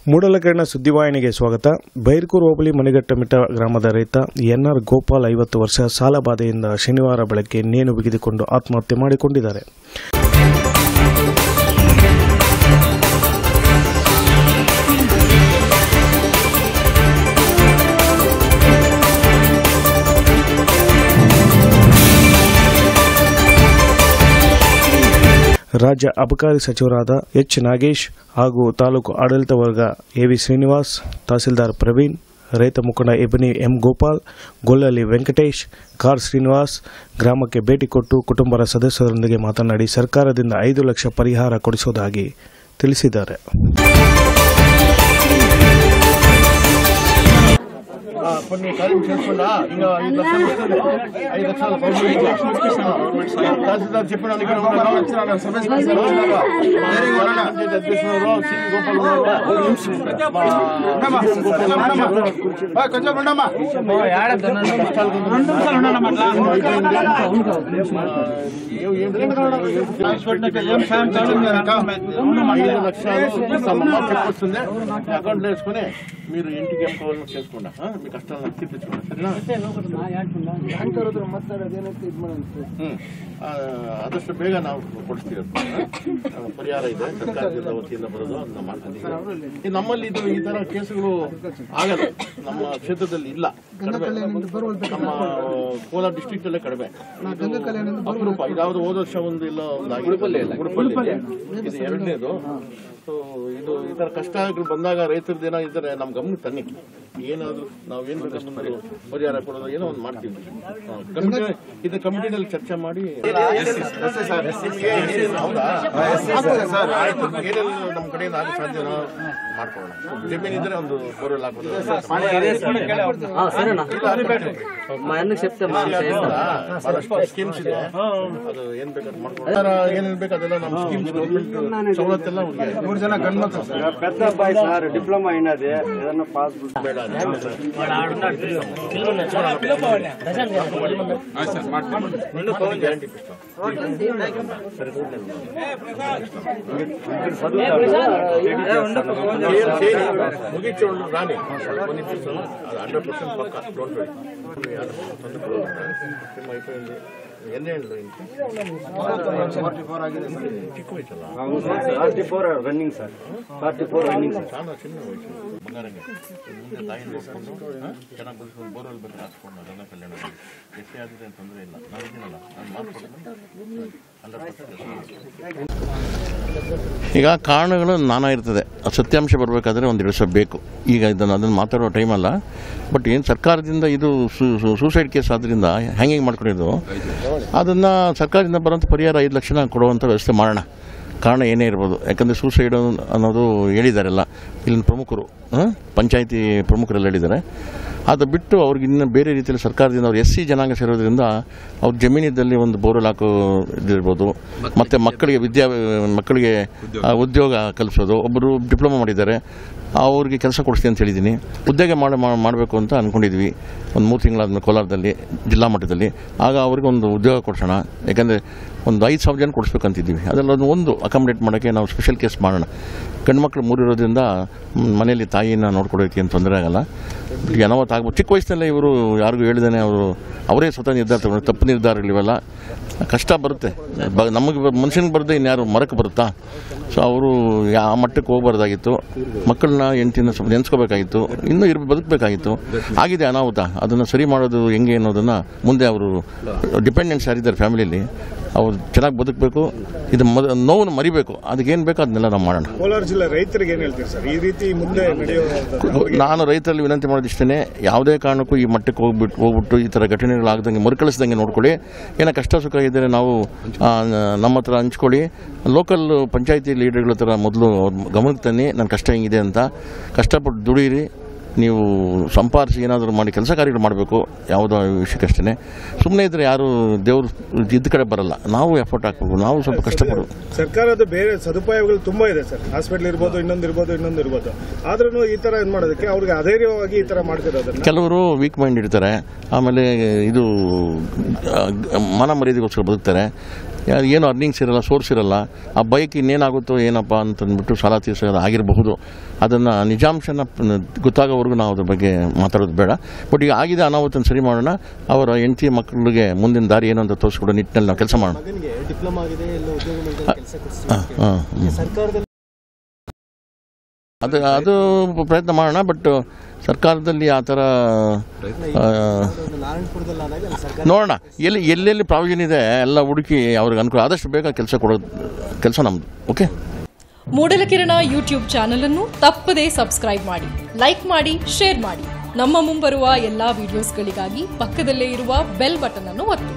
ಮೂಡಲಕೆರೆನ ಸುದ್ದಿವಾಹಿನಿಗೆ ಸ್ವಾಗತ ಬೈರ್ಕೂರು ಹೋಬಳಿ ಮಣಿಘಟ್ಟಮಿಟ್ಟ ಗ್ರಾಮದ ರೈತ ಎನ್ಆರ್ ಗೋಪಾಲ್ ಐವತ್ತು ವರ್ಷ ಸಾಲಬಾಧೆಯಿಂದ ಶನಿವಾರ ಬೆಳಗ್ಗೆ ನೇಣು ಬಿಗಿದುಕೊಂಡು ಆತ್ಮಹತ್ಯೆ ಮಾಡಿಕೊಂಡಿದ್ದಾರೆ ರಾಜ್ಯ ಅಬಕಾರಿ ಸಚಿವರಾದ ಎಚ್ ನಾಗೇಶ್ ಹಾಗೂ ತಾಲೂಕು ಆಡಳಿತ ವರ್ಗ ಎವಿ ಶ್ರೀನಿವಾಸ್ ತಹಸೀಲ್ದಾರ್ ಪ್ರವೀಣ್ ರೈತ ಮುಖಂಡ ಎಬನಿ ಎಂ ಗೋಪಾಲ್ ಗೊಲ್ಲಲ್ಲಿ ವೆಂಕಟೇಶ್ ಕಾರ್ ಶ್ರೀನಿವಾಸ್ ಗ್ರಾಮಕ್ಕೆ ಭೇಟಿ ಕೊಟ್ಟು ಕುಟುಂಬದ ಸದಸ್ಯರೊಂದಿಗೆ ಮಾತನಾಡಿ ಸರ್ಕಾರದಿಂದ ಐದು ಲಕ್ಷ ಪರಿಹಾರ ಕೊಡಿಸುವುದಾಗಿ ತಿಳಿಸಿದ್ದಾರೆ ఆ, కొన్ని కార్యం చేసుకున్నా ఇంకా ఐదు లక్షలు వస్తుంది. ఐదు లక్షలు గవర్నమెంట్ తహసీల్దార్ చెప్పిన ఇక్కడ ఉన్నారు. మా పంచాయతీ అధ్యక్షుడు సి. గోపాల్ ఉన్నారు. మా కొంచెం ఉండమ్మా కష్టాలు ఐదు లక్షలు ఇస్తామమ్మా చెప్పొస్తుంది మీ అకౌంట్లో వేసుకుని మీరు ఇంటికి ఏం కావాలో చేసుకోండి ఆ? మీ కష్టాలను తీర్పించుకోండి సరేనా ಹ್ಮ್. ಆ, ಆದಷ್ಟು ಬೇಗ ನಾವು ಕೊಡಿಸ್ತೀವಿ ಆ, ಪರಿಹಾರ ಇದೆ ಸರ್ಕಾರದಿಂದ ವತಿಯಿಂದ ಬರೋದು ಅದನ್ನ ಮಾಡ್ಕೊಂಡಿದ್ದೀವಿ ಈ ನಮ್ಮಲ್ಲಿ ಇದು ಈ ತರ ಕೇಸುಗಳು ಆಗಲ್ಲ ನಮ್ಮ ಕ್ಷೇತ್ರದಲ್ಲಿ ಇಲ್ಲ ಕಡಿಮೆ ನಮ್ಮ ಕೋಲಾರ ಡಿಸ್ಟ್ರಿಕ್ಟ್ ಅಲ್ಲೇ ಕಡಿಮೆ ಇದು ಅಪರೂಪ ಇದಾவது ಹೋದ ವರ್ಷ ಒಂದು ಇಲ್ಲ ಒಂದು ಆಗಿದೆ. ಉಡುಪಲ್ಲಿ ಇದು ಎರಡನೇದು ಸೊ ಇದು ಈ ತರ ಕಷ್ಟಗಳು ಬಂದಾಗ ರೈತರದ್ದು ಏನೋ ಇದ್ರೆ ನಮ್ ಗಮನಕ್ಕೆ ತನ್ನಿ ಏನಾದ್ರು ನಾವು ಏನ್ ಬೇಕಷ್ಟು ಪರಿಹಾರ ಕೊಡೋದು ಏನೋ ಒಂದು ಮಾಡ್ತೀವಿ ಹಾ, ಕಮಿಟಿ ಇದು ಕಮಿಟಿನಲ್ಲಿ ಚರ್ಚೆ ಮಾಡಿ ನಿಮ್ಗೆ ಹೌದಾ ಸರ್ ಆಯ್ತು ಏನೆಲ್ಲ ನಮ್ಮ ಕಡೆಯಿಂದ ಆಗ ಸಾಧ್ಯನೋ ಮಾಡ್ಕೊಳ್ಳೋಣ ಜಮೀನ್ ಇದ್ರೆ ಒಂದು ಬೋರ್ವೆಲ್ ಹಾಕೋದು ఆ, సరేనా మా అన్నకి చెప్తే మా అన్న చేస్తాను ಬಹಳಷ್ಟು ಸ್ಕೀಮ್ಸ್ ಇದೆ ಅದು ಏನ್ ಬೇಕಾದ್ರೆ ಮಾಡ್ಕೊಂಡು ಏನೇನ್ ಬೇಕು ಅದೆಲ್ಲ ನಮ್ಮ ಸ್ಕೀಮ್ಸ್ ಗೌರ್ಮೆಂಟ್ ಸವಲತ್ತೆಲ್ಲ ಅವ್ರಿಗೆ ಮೂರು ಜನ ಗಂಡ್ಮಕ್ಳು ಸರ್ పెద్ద అబ్బాయి సార్ డిప్లొమా అయినది ఏదన్నా పాస్బుక్ ಬೇಡ ಅದು. ಗ್ಯಾರಂಟಿ ముగించండి రాని కొన్ని తీసుకున్నాం అది హండ్రెడ్ పర్సెంట్ పక్క డోంట్ వరీ అయిపోయింది ఎన్ని ఏళ్ళు ఇంటి ఫార్టీ ఫోర్ ఆಗಿದೆ ಸರ್ చిక్కు వయసులా forty four running sir forty four running sir చాలా చిన్న వయసు బంగారంగా ముందే ತಾಯಿನ ನೋಡ್ಕೊಂಡು ಚೆನ್ನಾಗಿ ಕುಡಿಸ್ಕೊಂಡು ಬೋರ್ವೆಲ್ ಬೇಕು ಹಾಕ್ಕೊಂಡು ಅದೆಲ್ಲ ಕಲ್ಯಾಣ ಮಾಡಿ ಎಷ್ಟೇ ಆದ್ರೆ ಏನು ತೊಂದರೆ ಇಲ್ಲ ನಾನು ಇದೀನಲ್ಲ ನಾನು ಮಾಡ್ಕೊಡ್ತೀನಿ ಹಂಡ್ರೆಡ್ ಪರ್ಸೆಂಟ್ ಈಗ ಕಾರಣಗಳು ನಾನಾ ಇರ್ತದೆ ಆ ಸತ್ಯಾಂಶ ಬರಬೇಕಾದ್ರೆ ಒಂದು ದಿವಸ ಬೇಕು ಈಗ ಇದನ್ನು ಅದನ್ನು ಮಾತಾಡೋ ಟೈಮ್ ಅಲ್ಲ ಬಟ್ ಏನು ಸರ್ಕಾರದಿಂದ ಇದು ಸೂಸೈಡ್ ಕೇಸ್ ಆದ್ದರಿಂದ ಹ್ಯಾಂಗಿಂಗ್ ಮಾಡ್ಕೊಂಡಿದ್ದು ಅದನ್ನು ಸರ್ಕಾರದಿಂದ ಬರೋಂಥ ಪರಿಹಾರ ಐದು ಲಕ್ಷನ ಕೊಡುವಂಥ ವ್ಯವಸ್ಥೆ ಮಾಡೋಣ ಕಾರಣ ಏನೇ ಇರ್ಬೋದು ಯಾಕಂದರೆ ಸೂಸೈಡ್ ಅನ್ನೋದು ಹೇಳಿದಾರೆಲ್ಲ ಇಲ್ಲಿನ ಪ್ರಮುಖರು ಆ, ಪಂಚಾಯತಿ ಪ್ರಮುಖರೆಲ್ಲ ಹೇಳಿದ್ದಾರೆ ಅದು ಬಿಟ್ಟು ಅವ್ರಿಗೆ ಇನ್ನು ಬೇರೆ ರೀತಿಯಲ್ಲಿ ಸರ್ಕಾರದಿಂದ ಅವ್ರು ಎಸ್ ಸಿ ಜನಾಂಗ ಸೇರೋದ್ರಿಂದ ಅವ್ರ ಜಮೀನಿದ್ದಲ್ಲಿ ಒಂದು ಬೋರ್ವೆಲ್ ಹಾಕೋ ಇದಿರ್ಬೋದು ಮತ್ತು ಮಕ್ಕಳಿಗೆ ವಿದ್ಯಾ ಮಕ್ಕಳಿಗೆ ಆ, ಉದ್ಯೋಗ ಕಲಿಸೋದು ಒಬ್ಬರು ಡಿಪ್ಲೊಮಾ ಮಾಡಿದ್ದಾರೆ ಅವ್ರಿಗೆ ಕೆಲಸ ಕೊಡಿಸ್ತೀನಿ ಅಂತ ಹೇಳಿದ್ದೀನಿ ಉದ್ಯೋಗ ಮಾಡಿ ಮಾಡಬೇಕು ಅಂತ ಅಂದ್ಕೊಂಡಿದ್ವಿ ಒಂದು ಮೂರು ತಿಂಗಳಾದ್ಮೇಲೆ ಕೋಲಾರದಲ್ಲಿ ಜಿಲ್ಲಾ ಮಟ್ಟದಲ್ಲಿ ಆಗ ಅವ್ರಿಗೆ ಒಂದು ಉದ್ಯೋಗ ಕೊಡ್ಸೋಣ ಯಾಕಂದರೆ ಒಂದು ಐದು ಸಾವಿರ ಜನ ಕೊಡಿಸ್ಬೇಕಂತಿದ್ದೀವಿ ಅದರಲ್ಲಿ ಒಂದು ಒಂದು ಅಕಾಮಿಡೇಟ್ ಮಾಡೋಕ್ಕೆ ನಾವು ಸ್ಪೆಷಲ್ ಕೇಸ್ ಮಾಡೋಣ ಗಂಡು ಮಕ್ಕಳು ಮೂರು ಇರೋದ್ರಿಂದ ಮ್, ಮನೆಯಲ್ಲಿ ತಾಯಿನ ನೋಡ್ಕೊಡೋಕೆ ಏನು ತೊಂದರೆ ಆಗಲ್ಲ ಅನಾವತ್ ಆಗ್ಬೋದು ಚಿಕ್ಕ ವಯಸ್ಸಿನಲ್ಲೇ ಇವರು ಯಾರಿಗೂ ಹೇಳಿದಾನೆ ಅವರು ಅವರೇ ಸ್ವತಃ ನಿರ್ಧಾರ ತಗೊಂಡು ತಪ್ಪು ನಿರ್ಧಾರಗಳಿವೆಲ್ಲ ಕಷ್ಟ ಬರುತ್ತೆ ಬ ನಮಗೆ ಮನುಷ್ಯನಿಗೆ ಬರದೆ ಇನ್ಯಾರು ಮರಕ್ಕೆ ಬರುತ್ತಾ ಸೊ ಅವರು ಆ ಮಟ್ಟಕ್ಕೆ ಹೋಗ್ಬಾರ್ದಾಗಿತ್ತು ಮಕ್ಕಳನ್ನ ಹೆಂಡ್ತಿನ ಸ್ವಲ್ಪ ನೆನೆಸ್ಕೋಬೇಕಾಗಿತ್ತು ಇನ್ನೂ ಇರ್ ಬದುಕಬೇಕಾಗಿತ್ತು ಆಗಿದೆ ಅನಾಹುತ ಅದನ್ನು ಸರಿ ಮಾಡೋದು ಹೆಂಗೆ ಅನ್ನೋದನ್ನು ಮುಂದೆ ಅವರು ಡಿಪೆಂಡೆನ್ಸ್ ಯಾರಿದ್ದಾರೆ ಫ್ಯಾಮಿಲಿಯಲ್ಲಿ ಅವ್ರು ಚೆನ್ನಾಗಿ ಬದುಕಬೇಕು ಇದು ಮೊದ ನೋವನ್ನು ಮರಿಬೇಕು ಅದಕ್ಕೇನು ಬೇಕೋ ಅದನ್ನೆಲ್ಲ ನಾವು ಮಾಡೋಣ ಕೋಲಾರ ಜಿಲ್ಲೆ ರೈತರಿಗೆ ಏನು ಹೇಳ್ತೀರಿ ಸರ್ ಈ ರೀತಿ ಮುಂದೆ ನಡೆಯುವ ನಾನು ರೈತರಲ್ಲಿ ವಿನಂತಿ ಮಾಡೋದಿಷ್ಟೇ ಯಾವುದೇ ಕಾರಣಕ್ಕೂ ಈ ಮಟ್ಟಕ್ಕೆ ಹೋಗ್ಬಿಟ್ಟು ಹೋಗ್ಬಿಟ್ಟು ಈ ಥರ ಘಟನೆಗಳಾಗ್ದಂಗೆ ಮರುಕಳಿಸ್ದಂಗೆ ನೋಡ್ಕೊಳ್ಳಿ ಏನೋ ಕಷ್ಟ ಸುಖ ಇದ್ದರೆ ನಾವು ಆ, ನಮ್ಮ ಹತ್ರ ಹಂಚ್ಕೊಳ್ಳಿ ಲೋಕಲ್ ಪಂಚಾಯತಿ ಲೀಡರ್ಗಳ ಹತ್ರ ಮೊದಲು ಅವ್ರ ಗಮನಕ್ಕೆ ತನ್ನಿ ನನ್ನ ಕಷ್ಟ ಹೆಂಗಿದೆ ಅಂತ ಕಷ್ಟಪಟ್ಟು ದುಡೀರಿ ನೀವು ಸಂಪಾದಿಸಿ ಏನಾದರೂ ಮಾಡಿ ಕೆಲಸ ಕಾರ್ಯಗಳು ಮಾಡಬೇಕು ಯಾವುದೋ ವಿಷಯಕ್ಕಷ್ಟೇ ಸುಮ್ಮನೆ ಇದ್ದರೆ ಯಾರು ದೇವರು ಇದ್ದ ಕಡೆ ಬರಲ್ಲ ನಾವು ಎಫರ್ಟ್ ಹಾಕ್ಬೇಕು ನಾವು ಸ್ವಲ್ಪ ಕಷ್ಟಪಡು ಸರ್ಕಾರದ ಬೇರೆ ಸದುಪಯೋಗಗಳು ತುಂಬಾ ಇದೆ ಸರ್ ಹಾಸ್ಪಿಟಲ್ ಇರ್ಬೋದು ಇನ್ನೊಂದು ಇರ್ಬೋದು ಇನ್ನೊಂದು ಇರ್ಬೋದು ಆದ್ರೂ ಈ ತರ ಏನ್ ಮಾಡೋದಕ್ಕೆ ಅವ್ರಿಗೆ ಅಧೈರ್ಯವಾಗಿ ಈ ತರ ಮಾಡ್ತಿರೋದನ್ನ ಕೆಲವರು ವೀಕ್ ಮೈಂಡ್ ಇರ್ತಾರೆ ಆಮೇಲೆ ಇದು ಆ, ಮನ ಮರ್ಯಾದೆಗೋಸ್ಕರ ಬದುಕ್ತಾರೆ ಯಾ- ಏನು ಅರ್ನಿಂಗ್ಸ್ ಇರಲ್ಲ ಸೋರ್ಸ್ ಇರಲ್ಲ ಆ ಬೈಕ್ ಇನ್ನೇನಾಗುತ್ತೋ ಏನಪ್ಪ ಅಂತಂದ್ಬಿಟ್ಟು ಸಾಲ ತೀರ್ಸೋದು ಆಗಿರಬಹುದು ಅದನ್ನು ನಿಜಾಂಶನ ಪ- ಗೊತ್ತಾಗೋವರೆಗೂ ನಾವು ಅದ್ರ ಬಗ್ಗೆ ಮಾತಾಡೋದು ಬೇಡ ಬಟ್ ಈಗ ಆಗಿದೆ ಅನಾಹುತನ ಸರಿ ಮಾಡೋಣ ಅವರ ಹೆಂಡತಿ ಮಕ್ಕಳಿಗೆ ಮುಂದಿನ ದಾರಿ ಏನು ಅಂತ ತೋರಿಸ್ಕೊಡೋ ನಿಟ್ಟಿನಲ್ಲಿ ನಾವು ಕೆಲಸ ಮಾಡೋಣ ಮಗನಿಗೆ ಡಿಪ್ಲೊಮಾ ಆಗಿದೆ ಎಲ್ಲ ಉದ್ಯೋಗ ಮೇಳದಲ್ಲಿ ಕೆಲಸ ಕೊಡಿಸ್ತೀವಿ ಹಾಂ ಹಾಂ ಹ್ಮ್. ಸರ್ಕಾರದಲ್ಲಿ ಅದು ಅದು ಪ್ರಯತ್ನ ಮಾಡೋಣ ಬಟ್ ಸರ್ಕಾರದಲ್ಲಿ ಆ ಥರ ಆ, ಒಂದು ನಾರಾಯಣಪುರದಲ್ಲಿ ಆದಾಗ ಅಲ್ಲಿ ಸರ್ಕಾರ ನೋಡೋಣ ಎಲ್ಲಿ ಎಲ್ಲೆಲ್ಲಿ ಪ್ರಾವಿಷನ್ ಇದೆ ಎಲ್ಲ ಹುಡುಕಿ ಅವ್ರಿಗೆ ಅನುಕೂಲ ಆದಷ್ಟು ಬೇಗ ಕೆಲಸ ಕೊಡೋದು ಕೆಲಸ ನಮ್ಮದು ಓಕೆ ಮೂಡಲಕಿರಣ ಯೂಟ್ಯೂಬ್ ಚಾನಲ್ ಅನ್ನು ತಪ್ಪದೇ ಸಬ್ಸ್ಕ್ರೈಬ್ ಮಾಡಿ ಲೈಕ್ ಮಾಡಿ ಶೇರ್ ಮಾಡಿ ನಮ್ಮ ಮುಂಬರುವ ಎಲ್ಲಾ ವಿಡಿಯೋಸ್ಗಳಿಗಾಗಿ ಪಕ್ಕದಲ್ಲೇ ಇರುವ ಬೆಲ್ ಬಟನ್ ಅನ್ನು ಒತ್ತಿ